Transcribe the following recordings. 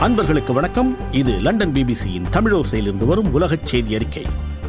அன்பர்களுக்கு வணக்கம் இது லண்டன் பிபிசியின் தமிழோசையிலிருந்து வரும் உலகச் செய்தி அறிக்கை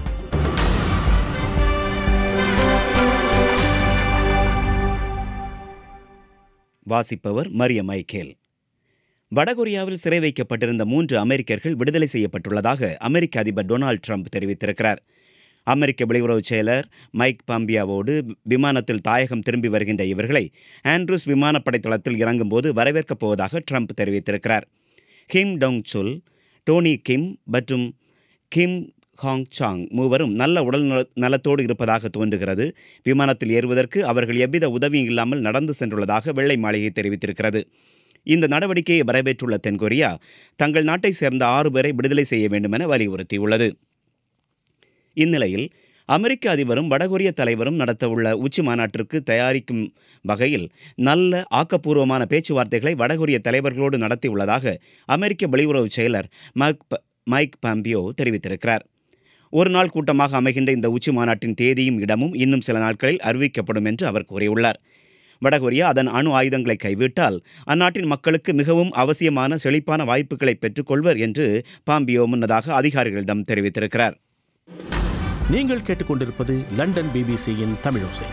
வாசிப்பவர் மரிய மைக்கேல் வடகொரியாவில் சிறை வைக்கப்பட்டிருந்த மூன்று அமெரிக்கர்கள் விடுதலை செய்யப்பட்டுள்ளதாக அமெரிக்க அதிபர் டொனால்ட் ட்ரம்ப் தெரிவித்திருக்கிறார் அமெரிக்க வெளியுறவுச் செயலர் மைக் பாம்பியாவோடு விமானத்தில் தாயகம் திரும்பி வருகின்ற இவர்களை ஆண்ட்ரூஸ் விமானப்படை தளத்தில் இறங்கும்போது வரவேற்கப் போவதாக ட்ரம்ப் தெரிவித்திருக்கிறார் கிம் டொங் சுல் டோனி கிம் மற்றும் கிம் ஹாங் சாங் மூவரும் நல்ல உடல் நல- நலத்தோடு இருப்பதாக தோன்றுகிறது விமானத்தில் ஏறுவதற்கு அவர்கள் எவ்வித உதவியும் இல்லாமல் நடந்து சென்றுள்ளதாக வெள்ளை மாளிகை தெரிவித்திருக்கிறது இந்த நடவடிக்கையை வரவேற்றுள்ள தென்கொரியா தங்கள் நாட்டை சேர்ந்த ஆறு பேரை விடுதலை செய்ய வேண்டுமென வலியுறுத்தியுள்ளது இந்நிலையில் அமெரிக்க அதிபரும் வடகொரிய தலைவரும் நடத்தவுள்ள உச்சி மாநாட்டிற்கு தயாரிக்கும் வகையில் நல்ல ஆக்கப்பூர்வமான பேச்சுவார்த்தைகளை வடகொரிய தலைவர்களோடு நடத்தியுள்ளதாக அமெரிக்க வெளியுறவு செயலர் மைக் ப- மைக் பாம்பியோ தெரிவித்திருக்கிறார் ஒரு நாள் கூட்டமாக அமைகின்ற இந்த உச்சி மாநாட்டின் தேதியும் இடமும் இன்னும் சில நாட்களில் அறிவிக்கப்படும் என்று அவர் கூறியுள்ளார் வடகொரியா அதன் அணு ஆயுதங்களை கைவிட்டால் அந்நாட்டின் மக்களுக்கு மிகவும் அவசியமான செழிப்பான வாய்ப்புகளை பெற்றுக்கொள்வர் என்று பாம்பியோ முன்னதாக அதிகாரிகளிடம் தெரிவித்திருக்கிறார் நீங்கள் கேட்டுக்கொண்டிருப்பது லண்டன் பிபிசியின் தமிழோசை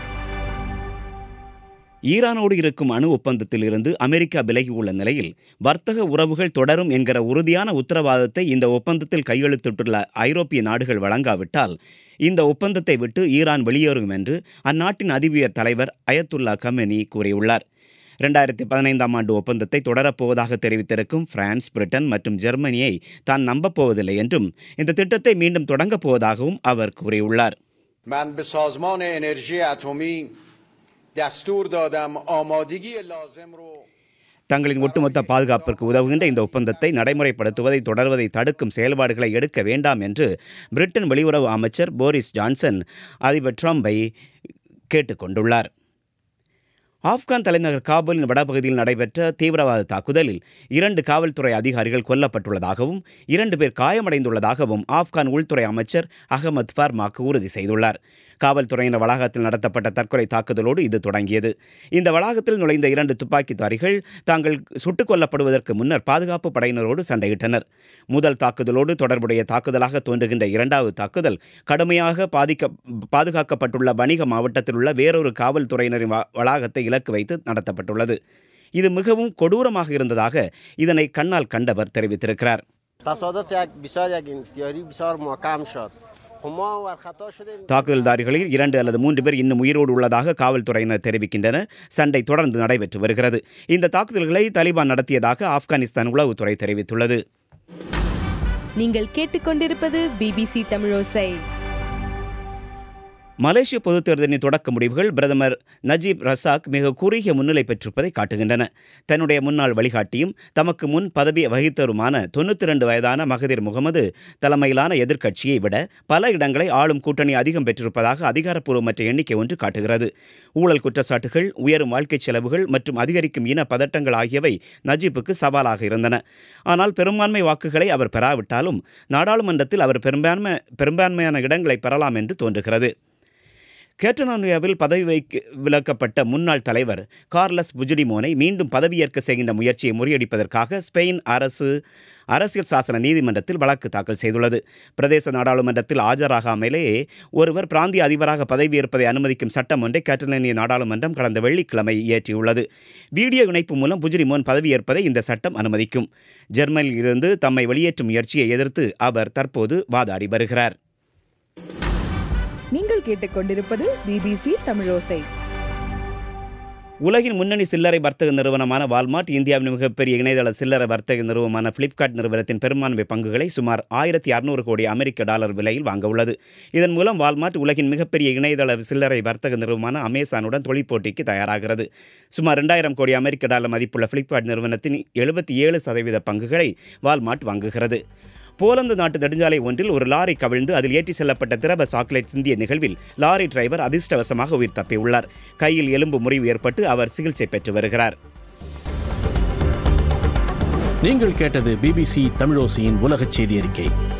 ஈரானோடு இருக்கும் அணு ஒப்பந்தத்தில் இருந்து அமெரிக்கா விலகியுள்ள நிலையில் வர்த்தக உறவுகள் தொடரும் என்கிற உறுதியான உத்தரவாதத்தை இந்த ஒப்பந்தத்தில் கையெழுத்திட்டுள்ள ஐரோப்பிய நாடுகள் வழங்காவிட்டால் இந்த ஒப்பந்தத்தை விட்டு ஈரான் வெளியேறும் என்று அந்நாட்டின் அதிபர் தலைவர் அயத்துல்லா கமெனி கூறியுள்ளார் ரெண்டாயிரத்தி பதினைந்தாம் ஆண்டு ஒப்பந்தத்தை தொடரப்போவதாக தெரிவித்திருக்கும் பிரான்ஸ் பிரிட்டன் மற்றும் ஜெர்மனியை தான் நம்பப்போவதில்லை என்றும் இந்த திட்டத்தை மீண்டும் தொடங்கப் போவதாகவும் அவர் கூறியுள்ளார் من به سازمان انرژی اتمی دستور دادم آمادگی لازم رو தங்களின் ஒட்டுமொத்த பாதுகாப்பிற்கு உதவுகின்ற இந்த ஒப்பந்தத்தை நடைமுறைப்படுத்துவதை தொடர்வதை தடுக்கும் செயல்பாடுகளை எடுக்க வேண்டாம் என்று பிரிட்டன் வெளியுறவு அமைச்சர் போரிஸ் ஜான்சன் அதிபர் ட்ரம்பை கேட்டுக்கொண்டுள்ளார் ஆப்கான் தலைநகர் காபூலின் வடபகுதியில் நடைபெற்ற தீவிரவாத தாக்குதலில் இரண்டு காவல்துறை அதிகாரிகள் கொல்லப்பட்டுள்ளதாகவும் இரண்டு பேர் காயமடைந்துள்ளதாகவும் ஆப்கான் உள்துறை அமைச்சர் அகமது ஃபர்மாக் உறுதி செய்துள்ளார் காவல்துறையினர் வளாகத்தில் நடத்தப்பட்ட தற்கொலை தாக்குதலோடு இது தொடங்கியது இந்த வளாகத்தில் நுழைந்த இரண்டு துப்பாக்கிதாரிகள் தாங்கள் சுட்டுக் கொல்லப்படுவதற்கு முன்னர் பாதுகாப்பு படையினரோடு சண்டையிட்டனர் முதல் தாக்குதலோடு தொடர்புடைய தாக்குதலாக தோன்றுகின்ற இரண்டாவது தாக்குதல் கடுமையாக பாதிக்க பாதுகாக்கப்பட்டுள்ள வணிக மாவட்டத்தில் உள்ள வேறொரு காவல்துறையினரின் வ- வளாகத்தை இலக்கு வைத்து நடத்தப்பட்டுள்ளது இது மிகவும் கொடூரமாக இருந்ததாக இதனை கண்ணால் கண்டவர் தெரிவித்திருக்கிறார் تصادف یک بسیار یک انتیاری بسیار محکم شد خب ما ور خطا شدیم தாக்குதல்தாரிகளில் இரண்டு அல்லது மூன்று பேர் இன்னும் உயிரோடு உள்ளதாக காவல்துறையினர் தெரிவிக்கின்றனர் சண்டை தொடர்ந்து நடைபெற்று வருகிறது இந்த தாக்குதல்களை தாலிபான் நடத்தியதாக ஆப்கானிஸ்தான் உளவுத்துறை தெரிவித்துள்ளது நீங்கள் கேட்டுக்கொண்டிருப்பது பிபிசி தமிழோசை மலேசிய பொதுத் தேர்தலின் தொடக்க முடிவுகள் பிரதமர் நஜீப் ரசாக் மிக குறுகிய முன்னிலை பெற்றிருப்பதை காட்டுகின்றன தன்னுடைய முன்னாள் வழிகாட்டியும் தமக்கு முன் பதவி வகித்தவருமான தொண்ணூற்றி ரெண்டு வயதான மகதிர் முகமது தலைமையிலான எதிர்க்கட்சியை விட பல இடங்களை ஆளும் கூட்டணி அதிகம் பெற்றிருப்பதாக அதிகாரப்பூர்வமற்ற எண்ணிக்கை ஒன்று காட்டுகிறது ஊழல் குற்றச்சாட்டுகள் உயரும் வாழ்க்கை செலவுகள் மற்றும் அதிகரிக்கும் இன பதட்டங்கள் ஆகியவை நஜீப்புக்கு சவாலாக இருந்தன ஆனால் பெரும்பான்மை வாக்குகளை அவர் பெறாவிட்டாலும் நாடாளுமன்றத்தில் அவர் பெரும்பான்மை பெரும்பான்மையான இடங்களை பெறலாம் என்று தோன்றுகிறது கேட்டனோனியாவில் பதவி வைக்க விலக்கப்பட்ட முன்னாள் தலைவர் கார்லஸ் புஜிடிமோனை மீண்டும் பதவியேற்க செய்கின்ற முயற்சியை முறியடிப்பதற்காக ஸ்பெயின் அரசு அரசியல் சாசன நீதிமன்றத்தில் வழக்கு தாக்கல் செய்துள்ளது பிரதேச நாடாளுமன்றத்தில் ஆஜராகாமலேயே ஒருவர் பிராந்திய அதிபராக பதவியேற்பதை அனுமதிக்கும் சட்டம் ஒன்றை கேட்டலோனிய நாடாளுமன்றம் கடந்த வெள்ளிக்கிழமை இயற்றியுள்ளது வீடியோ இணைப்பு மூலம் புஜிடிமோன் பதவியேற்பதை இந்த சட்டம் அனுமதிக்கும் ஜெர்மனியில் இருந்து தம்மை வெளியேற்றும் முயற்சியை எதிர்த்து அவர் தற்போது வாதாடி வருகிறார் நீங்கள் கேட்டுக்கொண்டிருப்பது பிபிசி தமிழோசை உலகின் முன்னணி சில்லறை வர்த்தக நிறுவனமான வால்மார்ட் இந்தியாவின் மிகப்பெரிய இணையதள சில்லறை வர்த்தக நிறுவனமான பிளிப்கார்ட் நிறுவனத்தின் பெரும்பான்மை பங்குகளை சுமார் ஆயிரத்தி அறுநூறு கோடி அமெரிக்க டாலர் விலையில் வாங்க உள்ளது இதன் மூலம் வால்மார்ட் உலகின் மிகப்பெரிய இணையதள சில்லறை வர்த்தக நிறுவனமான அமேசானுடன் தொழிற்போட்டிக்கு தயாராகிறது சுமார் ரெண்டாயிரம் கோடி அமெரிக்க டாலர் மதிப்புள்ள பிளிப்கார்ட் நிறுவனத்தின் எழுபத்தி ஏழு சதவீத பங்குகளை வால்மார்ட் வாங்குகிறது போலந்து நாட்டு நெடுஞ்சாலை ஒன்றில் ஒரு லாரி கவிழ்ந்து அதில் ஏற்றி செல்லப்பட்ட திரவ சாக்லேட் சிந்திய நிகழ்வில் லாரி டிரைவர் அதிர்ஷ்டவசமாக உயிர் தப்பியுள்ளார் கையில் எலும்பு முறிவு ஏற்பட்டு அவர் சிகிச்சை பெற்று வருகிறார் நீங்கள் கேட்டது பிபிசி தமிழோசையின் உலகச் செய்தி அறிக்கை